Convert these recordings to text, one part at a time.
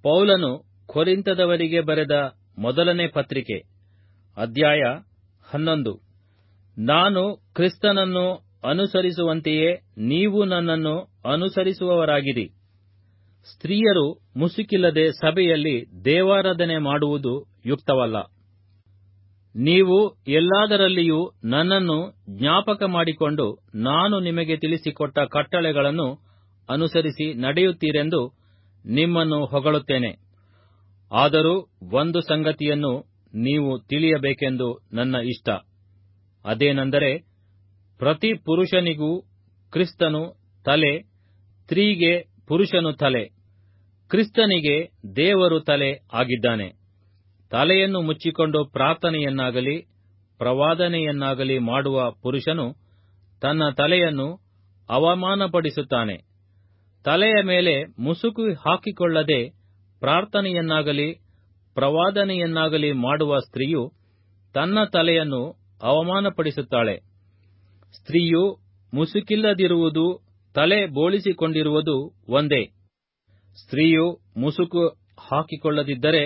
ಪೌಲನು ಕೊರಿಂತದವರಿಗೆ ಬರೆದ ಮೊದಲನೇ ಪತ್ರಿಕೆ ಅಧ್ಯಾಯ ಹನ್ನೊಂದು ನಾನು ಕ್ರಿಸ್ತನನ್ನು ಅನುಸರಿಸುವಂತೆಯೇ ನೀವು ನನ್ನನ್ನು ಅನುಸರಿಸುವವರಾಗಿರಿ ಸ್ತ್ರೀಯರು ಮುಸುಕಿಲ್ಲದೆ ಸಭೆಯಲ್ಲಿ ದೇವಾರಾಧನೆ ಮಾಡುವುದು ಯುಕ್ತವಲ್ಲ ನೀವು ಎಲ್ಲಾದರಲ್ಲಿಯೂ ನನ್ನನ್ನು ಜ್ಞಾಪಕ ಮಾಡಿಕೊಂಡು ನಾನು ನಿಮಗೆ ತಿಳಿಸಿಕೊಟ್ಟ ಕಟ್ಟಳೆಗಳನ್ನು ಅನುಸರಿಸಿ ನಡೆಯುತ್ತೀರೆಂದು ನಿಮ್ಮನ್ನು ಹೊಗಳುತ್ತೇನೆ ಆದರೂ ಒಂದು ಸಂಗತಿಯನ್ನು ನೀವು ತಿಳಿಯಬೇಕೆಂದು ನನ್ನ ಇಷ್ಟ ಅದೇನೆಂದರೆ ಪ್ರತಿ ಪುರುಷನಿಗೂ ಕ್ರಿಸ್ತನು ತಲೆ ಸ್ತ್ರೀಗೆ ಪುರುಷನು ತಲೆ ಕ್ರಿಸ್ತನಿಗೆ ದೇವರು ತಲೆ ಆಗಿದ್ದಾನೆ ತಲೆಯನ್ನು ಮುಚ್ಚಿಕೊಂಡು ಪ್ರಾರ್ಥನೆಯನ್ನಾಗಲಿ ಪ್ರವಾದನೆಯನ್ನಾಗಲಿ ಮಾಡುವ ಪುರುಷನು ತನ್ನ ತಲೆಯನ್ನು ಅವಮಾನಪಡಿಸುತ್ತಾನೆ ತಲೆಯ ಮೇಲೆ ಮುಸುಕು ಹಾಕಿಕೊಳ್ಳದೆ ಪ್ರಾರ್ಥನೆಯನ್ನಾಗಲಿ ಪ್ರವಾದನೆಯನ್ನಾಗಲಿ ಮಾಡುವ ಸ್ತ್ರೀಯು ತನ್ನ ತಲೆಯನ್ನು ಅವಮಾನಪಡಿಸುತ್ತಾಳೆ ಸ್ತ್ರೀಯು ಮುಸುಕಿಲ್ಲದಿರುವುದು ತಲೆ ಬೋಳಿಸಿಕೊಂಡಿರುವುದು ಒಂದೇ ಸ್ತ್ರೀಯು ಮುಸುಕು ಹಾಕಿಕೊಳ್ಳದಿದ್ದರೆ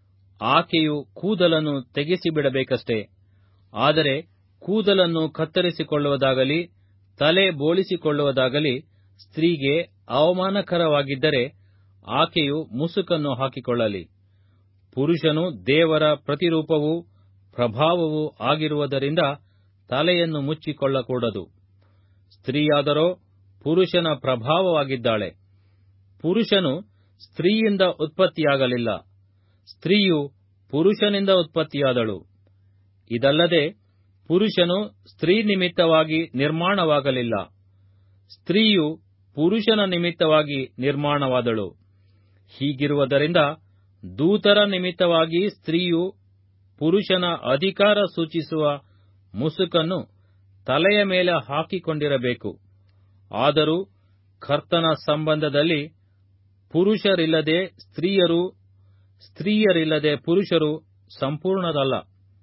ಆಕೆಯು ಕೂದಲನ್ನು ತೆಗೆಸಿಬಿಡಬೇಕಷ್ಟೇ ಆದರೆ ಕೂದಲನ್ನು ಕತ್ತರಿಸಿಕೊಳ್ಳುವುದಾಗಲಿ ತಲೆ ಬೋಳಿಸಿಕೊಳ್ಳುವುದಾಗಲಿ ಸ್ತ್ರೀಗೆ ಅವಮಾನಕರವಾಗಿದ್ದರೆ ಆಕೆಯು ಮುಸುಕನ್ನು ಹಾಕಿಕೊಳ್ಳಲಿ ಪುರುಷನು ದೇವರ ಪ್ರತಿರೂಪವೂ ಪ್ರಭಾವವೂ ಆಗಿರುವುದರಿಂದ ತಲೆಯನ್ನು ಮುಚ್ಚಿಕೊಳ್ಳಕೂಡದು ಸ್ತ್ರೀಯಾದರೋ ಪುರುಷನ ಪ್ರಭಾವವಾಗಿದ್ದಾಳೆ ಪುರುಷನು ಸ್ತ್ರೀಯಿಂದ ಉತ್ಪತ್ತಿಯಾಗಲಿಲ್ಲ ಸ್ತ್ರೀಯು ಪುರುಷನಿಂದ ಉತ್ಪತ್ತಿಯಾದಳು ಇದಲ್ಲದೆ ಪುರುಷನು ಸ್ತ್ರೀ ನಿಮಿತ್ತವಾಗಿ ನಿರ್ಮಾಣವಾಗಲಿಲ್ಲ ಸ್ತ್ರೀಯು ಪುರುಷನ ನಿಮಿತ್ತವಾಗಿ ನಿರ್ಮಾಣವಾದಳು ಹೀಗಿರುವುದರಿಂದ ದೂತರ ನಿಮಿತ್ತವಾಗಿ ಸ್ತ್ರೀಯು ಪುರುಷನ ಅಧಿಕಾರ ಸೂಚಿಸುವ ಮುಸುಕನ್ನು ತಲೆಯ ಮೇಲೆ ಹಾಕಿಕೊಂಡಿರಬೇಕು ಆದರೂ ಕರ್ತನ ಸಂಬಂಧದಲ್ಲಿ ಪುರುಷರಿಲ್ಲದೆ ಸ್ತ್ರೀಯರು ಸ್ತ್ರೀಯರಿಲ್ಲದೆ ಪುರುಷರು ಸಂಪೂರ್ಣರಲ್ಲ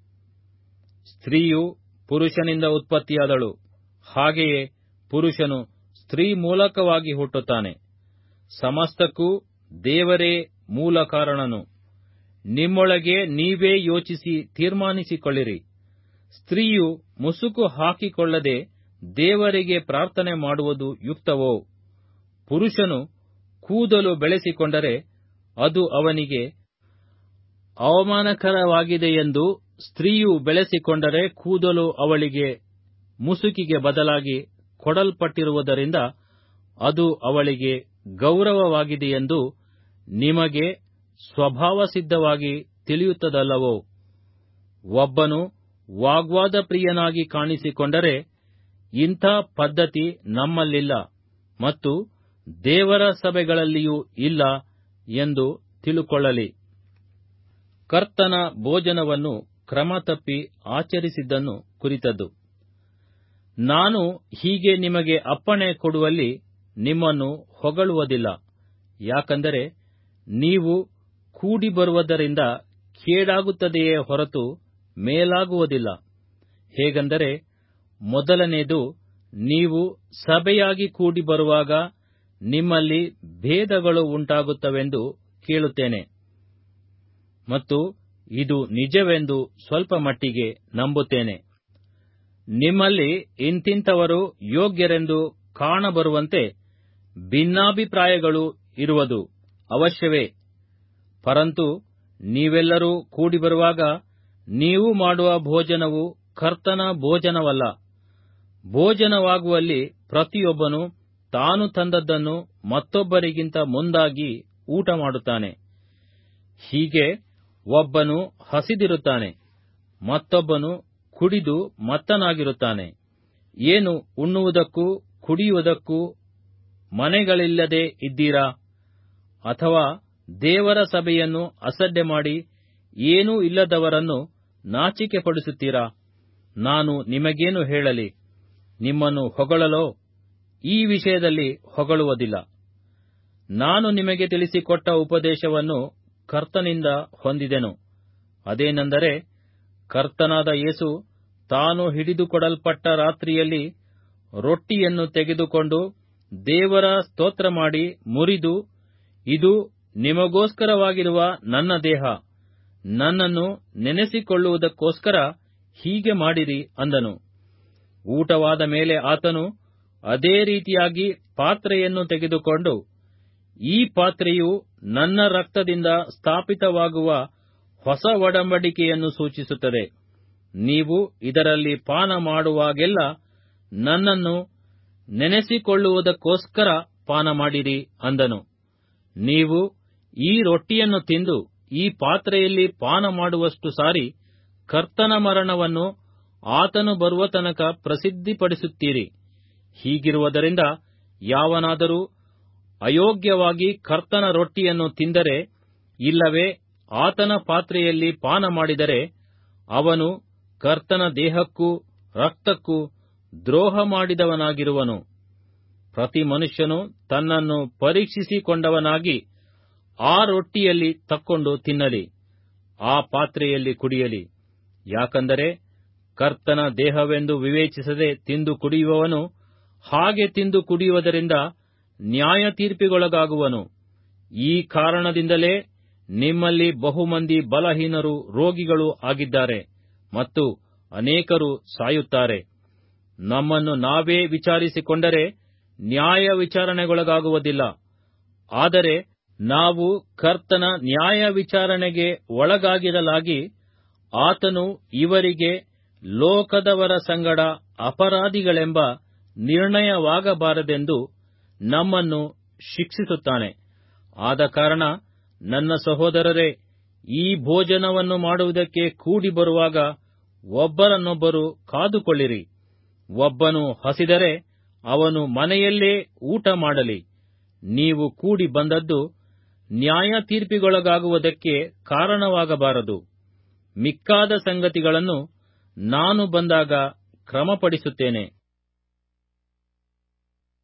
ಸ್ತ್ರೀಯು ಪುರುಷನಿಂದ ಉತ್ಪತ್ತಿಯಾದಳು ಹಾಗೆಯೇ ಪುರುಷನು ಸ್ತ್ರೀ ಮೂಲಕವಾಗಿ ಹುಟ್ಟುತ್ತಾನೆ ಸಮಸ್ತಕ್ಕೂ ದೇವರೇ ಮೂಲ ಕಾರಣನು ನಿಮ್ಮೊಳಗೆ ನೀವೇ ಯೋಚಿಸಿ ತೀರ್ಮಾನಿಸಿಕೊಳ್ಳಿರಿ ಸ್ತ್ರೀಯು ಮುಸುಕು ಹಾಕಿಕೊಳ್ಳದೆ ದೇವರಿಗೆ ಪ್ರಾರ್ಥನೆ ಮಾಡುವುದು ಯುಕ್ತವೋ ಪುರುಷನು ಕೂದಲು ಬೆಳೆಸಿಕೊಂಡರೆ ಅದು ಅವನಿಗೆ ಅವಮಾನಕರವಾಗಿದೆಯೆಂದು ಸ್ತ್ರೀಯು ಬೆಳೆಸಿಕೊಂಡರೆ ಕೂದಲು ಅವಳಿಗೆ ಮುಸುಕಿಗೆ ಬದಲಾಗಿ ಕೊಡಲ್ಪಟ್ಟಿರುವುದರಿಂದ ಅದು ಅವಳಿಗೆ ಗೌರವವಾಗಿದೆಯೆಂದು ನಿಮಗೆ ಸ್ವಭಾವಸಿದ್ಧವಾಗಿ ತಿಳಿಯುತ್ತದಲ್ಲವೋ ಒಬ್ಬನು ವಾಗ್ವಾದ ಪ್ರಿಯನಾಗಿ ಕಾಣಿಸಿಕೊಂಡರೆ ಇಂಥ ಪದ್ಧತಿ ನಮ್ಮಲ್ಲಿಲ್ಲ ಮತ್ತು ದೇವರ ಸಭೆಗಳಲ್ಲಿಯೂ ಇಲ್ಲ ಎಂದು ತಿಳುಕೊಳ್ಳಲಿ ಕರ್ತನ ಭೋಜನವನ್ನು ಕ್ರಮ ತಪ್ಪಿ ಆಚರಿಸಿದ್ದನ್ನು ಕುರಿತದ್ದು ನಾನು ಹೀಗೆ ನಿಮಗೆ ಅಪ್ಪಣೆ ಕೊಡುವಲ್ಲಿ ನಿಮ್ಮನ್ನು ಹೊಗಳುವುದಿಲ್ಲ ಯಾಕಂದರೆ ನೀವು ಕೂಡಿ ಬರುವುದರಿಂದ ಕೇಡಾಗುತ್ತದೆಯೇ ಹೊರತು ಮೇಲಾಗುವುದಿಲ್ಲ ಹೇಗೆಂದರೆ ಮೊದಲನೇದು ನೀವು ಸಭೆಯಾಗಿ ಕೂಡಿ ಬರುವಾಗ ನಿಮ್ಮಲ್ಲಿ ಭೇದಗಳು ಉಂಟಾಗುತ್ತವೆಂದು ಕೇಳುತ್ತೇನೆ ಮತ್ತು ಇದು ನಿಜವೆಂದು ಸ್ವಲ್ಪ ಮಟ್ಟಿಗೆ ನಂಬುತ್ತೇನೆ ನಿಮ್ಮಲ್ಲಿ ಇಂತಿಂಥವರು ಯೋಗ್ಯರೆಂದು ಕಾಣಬರುವಂತೆ ಭಿನ್ನಾಭಿಪ್ರಾಯಗಳು ಇರುವುದು ಅವಶ್ಯವೇ ಪರಂತು ನೀವೆಲ್ಲರೂ ಕೂಡಿ ಬರುವಾಗ ನೀವು ಮಾಡುವ ಭೋಜನವು ಕರ್ತನ ಭೋಜನವಲ್ಲ ಭೋಜನವಾಗುವಲ್ಲಿ ಪ್ರತಿಯೊಬ್ಬನು ತಾನು ತಂದದ್ದನ್ನು ಮತ್ತೊಬ್ಬರಿಗಿಂತ ಮುಂದಾಗಿ ಊಟ ಮಾಡುತ್ತಾನೆ ಹೀಗೆ ಒಬ್ಬನು ಹಸಿದಿರುತ್ತಾನೆ ಮತ್ತೊಬ್ಬನು ಕುಡಿದು ಮತ್ತನಾಗಿರುತ್ತಾನೆ ಏನು ಉಣ್ಣುವುದಕ್ಕೂ ಕುಡಿಯುವುದಕ್ಕೂ ಮನೆಗಳಿಲ್ಲದೆ ಇದ್ದೀರಾ ಅಥವಾ ದೇವರ ಸಭೆಯನ್ನು ಅಸಡ್ಡೆ ಮಾಡಿ ಏನೂ ಇಲ್ಲದವರನ್ನು ನಾಚಿಕೆಪಡಿಸುತ್ತೀರಾ ನಾನು ನಿಮಗೇನು ಹೇಳಲಿ ನಿಮ್ಮನ್ನು ಹೊಗಳಲೋ ಈ ವಿಷಯದಲ್ಲಿ ಹೊಗಳುವುದಿಲ್ಲ ನಾನು ನಿಮಗೆ ತಿಳಿಸಿಕೊಟ್ಟ ಉಪದೇಶವನ್ನು ಕರ್ತನಿಂದ ಹೊಂದಿದೆನು ಅದೇನೆಂದರೆ ಕರ್ತನಾದ ಯೇಸು ತಾನು ಹಿಡಿದುಕೊಡಲ್ಪಟ್ಟ ರಾತ್ರಿಯಲ್ಲಿ ರೊಟ್ಟಿಯನ್ನು ತೆಗೆದುಕೊಂಡು ದೇವರ ಸ್ತೋತ್ರ ಮಾಡಿ ಮುರಿದು ಇದು ನಿಮಗೋಸ್ಕರವಾಗಿರುವ ನನ್ನ ದೇಹ ನನ್ನನ್ನು ನೆನೆಸಿಕೊಳ್ಳುವುದಕ್ಕೋಸ್ಕರ ಹೀಗೆ ಮಾಡಿರಿ ಅಂದನು ಊಟವಾದ ಮೇಲೆ ಆತನು ಅದೇ ರೀತಿಯಾಗಿ ಪಾತ್ರೆಯನ್ನು ತೆಗೆದುಕೊಂಡು ಈ ಪಾತ್ರೆಯು ನನ್ನ ರಕ್ತದಿಂದ ಸ್ಥಾಪಿತವಾಗುವ ಹೊಸ ಒಡಂಬಡಿಕೆಯನ್ನು ಸೂಚಿಸುತ್ತದೆ ನೀವು ಇದರಲ್ಲಿ ಪಾನ ಮಾಡುವಾಗೆಲ್ಲ ನನ್ನನ್ನು ನೆನೆಸಿಕೊಳ್ಳುವುದಕ್ಕೋಸ್ಕರ ಪಾನ ಮಾಡಿರಿ ಅಂದನು ನೀವು ಈ ರೊಟ್ಟಿಯನ್ನು ತಿಂದು ಈ ಪಾತ್ರೆಯಲ್ಲಿ ಪಾನ ಮಾಡುವಷ್ಟು ಸಾರಿ ಕರ್ತನ ಮರಣವನ್ನು ಆತನು ಬರುವ ತನಕ ಪ್ರಸಿದ್ಧಿಪಡಿಸುತ್ತೀರಿ ಹೀಗಿರುವುದರಿಂದ ಯಾವನಾದರೂ ಅಯೋಗ್ಯವಾಗಿ ಕರ್ತನ ರೊಟ್ಟಿಯನ್ನು ತಿಂದರೆ ಇಲ್ಲವೇ ಆತನ ಪಾತ್ರೆಯಲ್ಲಿ ಪಾನ ಮಾಡಿದರೆ ಅವನು ಕರ್ತನ ದೇಹಕ್ಕೂ ರಕ್ತಕ್ಕೂ ದ್ರೋಹ ಮಾಡಿದವನಾಗಿರುವನು ಪ್ರತಿ ಮನುಷ್ಯನು ತನ್ನನ್ನು ಪರೀಕ್ಷಿಸಿಕೊಂಡವನಾಗಿ ಆ ರೊಟ್ಟಿಯಲ್ಲಿ ತಕ್ಕೊಂಡು ತಿನ್ನಲಿ ಆ ಪಾತ್ರೆಯಲ್ಲಿ ಕುಡಿಯಲಿ ಯಾಕಂದರೆ ಕರ್ತನ ದೇಹವೆಂದು ವಿವೇಚಿಸದೆ ತಿಂದು ಕುಡಿಯುವವನು ಹಾಗೆ ತಿಂದು ಕುಡಿಯುವುದರಿಂದ ನ್ಯಾಯ ತೀರ್ಪಿಗೊಳಗಾಗುವನು ಈ ಕಾರಣದಿಂದಲೇ ನಿಮ್ಮಲ್ಲಿ ಬಹುಮಂದಿ ಬಲಹೀನರು ರೋಗಿಗಳು ಆಗಿದ್ದಾರೆ ಮತ್ತು ಅನೇಕರು ಸಾಯುತ್ತಾರೆ ನಮ್ಮನ್ನು ನಾವೇ ವಿಚಾರಿಸಿಕೊಂಡರೆ ನ್ಯಾಯ ವಿಚಾರಣೆಗೊಳಗಾಗುವುದಿಲ್ಲ ಆದರೆ ನಾವು ಕರ್ತನ ನ್ಯಾಯ ವಿಚಾರಣೆಗೆ ಒಳಗಾಗಿರಲಾಗಿ ಆತನು ಇವರಿಗೆ ಲೋಕದವರ ಸಂಗಡ ಅಪರಾಧಿಗಳೆಂಬ ನಿರ್ಣಯವಾಗಬಾರದೆಂದು ನಮ್ಮನ್ನು ಶಿಕ್ಷಿಸುತ್ತಾನೆ ಆದ ಕಾರಣ ನನ್ನ ಸಹೋದರರೇ ಈ ಭೋಜನವನ್ನು ಮಾಡುವುದಕ್ಕೆ ಕೂಡಿ ಬರುವಾಗ ಒಬ್ಬರನ್ನೊಬ್ಬರು ಕಾದುಕೊಳ್ಳಿರಿ ಒಬ್ಬನು ಹಸಿದರೆ ಅವನು ಮನೆಯಲ್ಲೇ ಊಟ ಮಾಡಲಿ ನೀವು ಕೂಡಿ ಬಂದದ್ದು ನ್ಯಾಯ ತೀರ್ಪಿಗೊಳಗಾಗುವುದಕ್ಕೆ ಕಾರಣವಾಗಬಾರದು ಮಿಕ್ಕಾದ ಸಂಗತಿಗಳನ್ನು ನಾನು ಬಂದಾಗ ಕ್ರಮಪಡಿಸುತ್ತೇನೆ